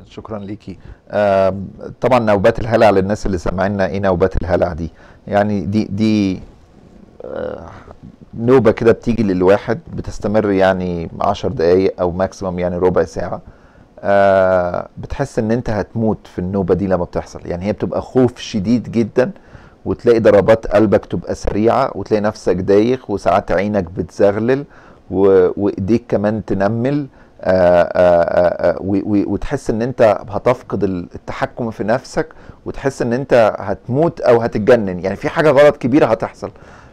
شكرا ليكي آم، طبعا نوبات الهلع للناس اللي سامعينا ايه نوبات الهلع دي يعني دي دي آه، نوبة كده بتيجي للواحد بتستمر يعني عشر دقايق او ماكسيمم يعني ربع ساعة آه، بتحس ان انت هتموت في النوبة دي لما بتحصل يعني هي بتبقى خوف شديد جدا وتلاقي ضربات قلبك تبقى سريعة وتلاقي نفسك دايخ وساعات عينك بتزغلل و- وايديك كمان تنمل آه، آه، آه، و- و- وتحس ان انت هتفقد التحكم في نفسك وتحس ان انت هتموت او هتتجنن يعني في حاجة غلط كبيرة هتحصل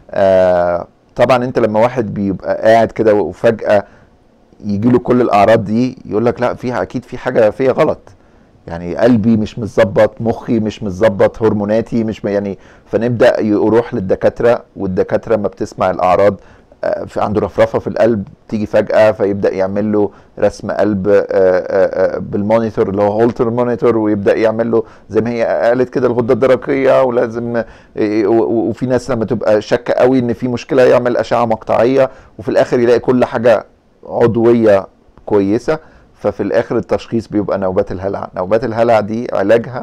آه، طبعا انت لما واحد بيبقى قاعد كده وفجأة يجي له كل الاعراض دي يقول لك لا فيها اكيد في حاجة فيها غلط يعني قلبي مش متظبط مخي مش متظبط هرموناتي مش م- يعني فنبدا يروح للدكاتره والدكاتره ما بتسمع الاعراض آه، في عنده رفرفه في القلب تيجي فجاه فيبدا يعمل له رسم قلب آه، آه، آه، بالمونيتور اللي هو هولتر مونيتور ويبدا يعمل له زي ما هي قالت كده الغده الدرقيه ولازم آه، و- و- وفي ناس لما تبقى شاكه قوي ان في مشكله يعمل اشعه مقطعيه وفي الاخر يلاقي كل حاجه عضويه كويسه ففي الاخر التشخيص بيبقى نوبات الهلع نوبات الهلع دي علاجها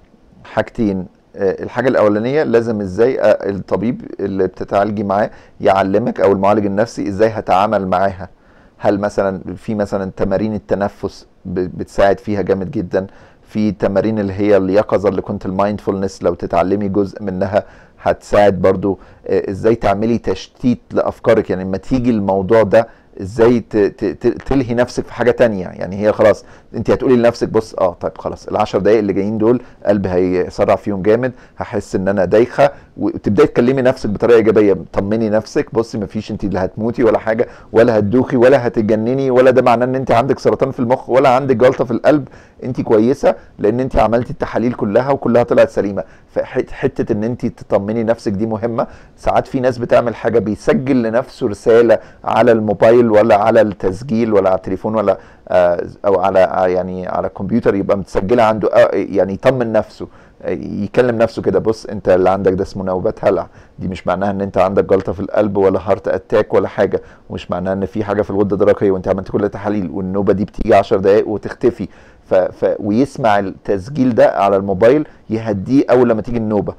حاجتين آه، الحاجة الأولانية لازم ازاي آه، الطبيب اللي بتتعالجي معاه يعلمك أو المعالج النفسي ازاي هتعامل معاها هل مثلا في مثلا تمارين التنفس ب- بتساعد فيها جامد جدا في تمارين اللي هي اليقظة اللي كنت المايندفولنس لو تتعلمي جزء منها هتساعد برضو آه، ازاي تعملي تشتيت لأفكارك يعني لما تيجي الموضوع ده ازاي ت- ت- ت- تلهي نفسك في حاجة تانية يعني هي خلاص انت هتقولي لنفسك بص اه طيب خلاص العشر دقايق اللي جايين دول قلبي هيسرع فيهم جامد هحس ان انا دايخه وتبداي تكلمي نفسك بطريقه ايجابيه طمني نفسك بصي مفيش انت لا هتموتي ولا حاجه ولا هتدوخي ولا هتتجنني ولا ده معناه ان انت عندك سرطان في المخ ولا عندك جلطه في القلب انت كويسه لان انت عملتي التحاليل كلها وكلها طلعت سليمه فحته ان انت تطمني نفسك دي مهمه ساعات في ناس بتعمل حاجه بيسجل لنفسه رساله على الموبايل ولا على التسجيل ولا على التليفون ولا آه، او على آه، يعني على الكمبيوتر يبقى متسجله عنده آه، يعني يطمن نفسه آه، يكلم نفسه كده بص انت اللي عندك ده اسمه نوبات هلع دي مش معناها ان انت عندك جلطه في القلب ولا هارت اتاك ولا حاجه ومش معناها ان في حاجه في الغده الدرقيه وانت عملت كل التحاليل والنوبه دي بتيجي 10 دقائق وتختفي ف... ف... ويسمع التسجيل ده على الموبايل يهديه اول لما تيجي النوبه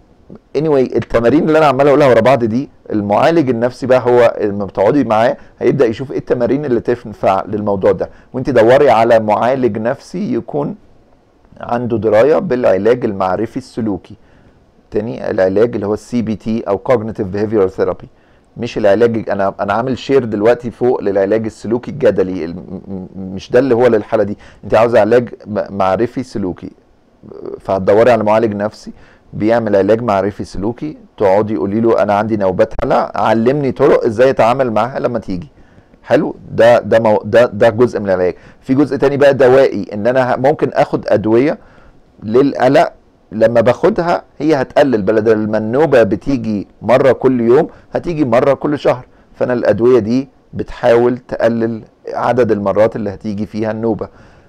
anyway التمارين اللي انا عمال اقولها ورا بعض دي المعالج النفسي بقى هو لما بتقعدي معاه هيبدا يشوف ايه التمارين اللي تنفع للموضوع ده وانت دوري على معالج نفسي يكون عنده درايه بالعلاج المعرفي السلوكي تاني العلاج اللي هو السي بي تي او cognitive behavioral therapy مش العلاج انا انا عامل شير دلوقتي فوق للعلاج السلوكي الجدلي الم- م- مش ده اللي هو للحاله دي انت عاوزه علاج م- معرفي سلوكي فهتدوري على معالج نفسي بيعمل علاج معرفي سلوكي تقعدي قولي له انا عندي نوبات هلع علمني طرق ازاي اتعامل معاها لما تيجي حلو ده ده مو ده ده جزء من العلاج في جزء تاني بقى دوائي ان انا ه- ممكن اخد ادويه للقلق لما باخدها هي هتقلل بدل ما النوبه بتيجي مره كل يوم هتيجي مره كل شهر فانا الادويه دي بتحاول تقلل عدد المرات اللي هتيجي فيها النوبه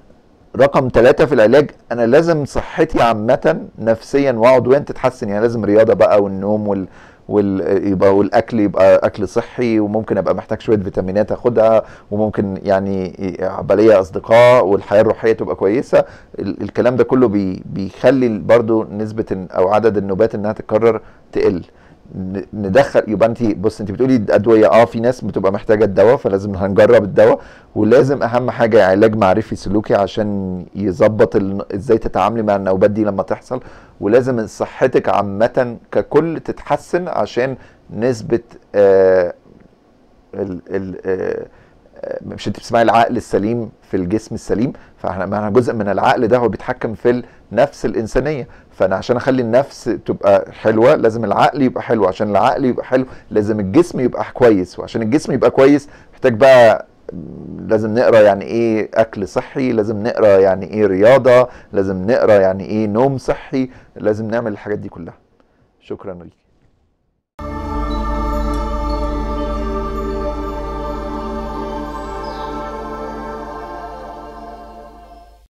رقم ثلاثة في العلاج أنا لازم صحتي عامة نفسيا وعضويا تتحسن يعني لازم رياضة بقى والنوم وال وال يبقى والاكل يبقى اكل صحي وممكن ابقى محتاج شويه فيتامينات اخدها وممكن يعني يبقى ليا اصدقاء والحياه الروحيه تبقى كويسه ال- الكلام ده كله بي بيخلي برضو نسبه إن- او عدد النوبات انها تتكرر تقل ن- ندخل يبقى انت بص انت بتقولي ادويه اه في ناس بتبقى محتاجه الدواء فلازم هنجرب الدواء ولازم اهم حاجه علاج معرفي سلوكي عشان يظبط ال- ازاي تتعاملي مع النوبات دي لما تحصل ولازم صحتك عامه ككل تتحسن عشان نسبه آه ال ال آه آه، مش انت بتسمعي العقل السليم في الجسم السليم فاحنا ما احنا جزء من العقل ده هو بيتحكم في النفس الانسانيه فانا عشان اخلي النفس تبقى حلوه لازم العقل يبقى حلو عشان العقل يبقى حلو لازم الجسم يبقى كويس وعشان الجسم يبقى كويس محتاج بقى لازم نقرا يعني ايه اكل صحي لازم نقرا يعني ايه رياضه لازم نقرا يعني ايه نوم صحي لازم نعمل الحاجات دي كلها شكرا لك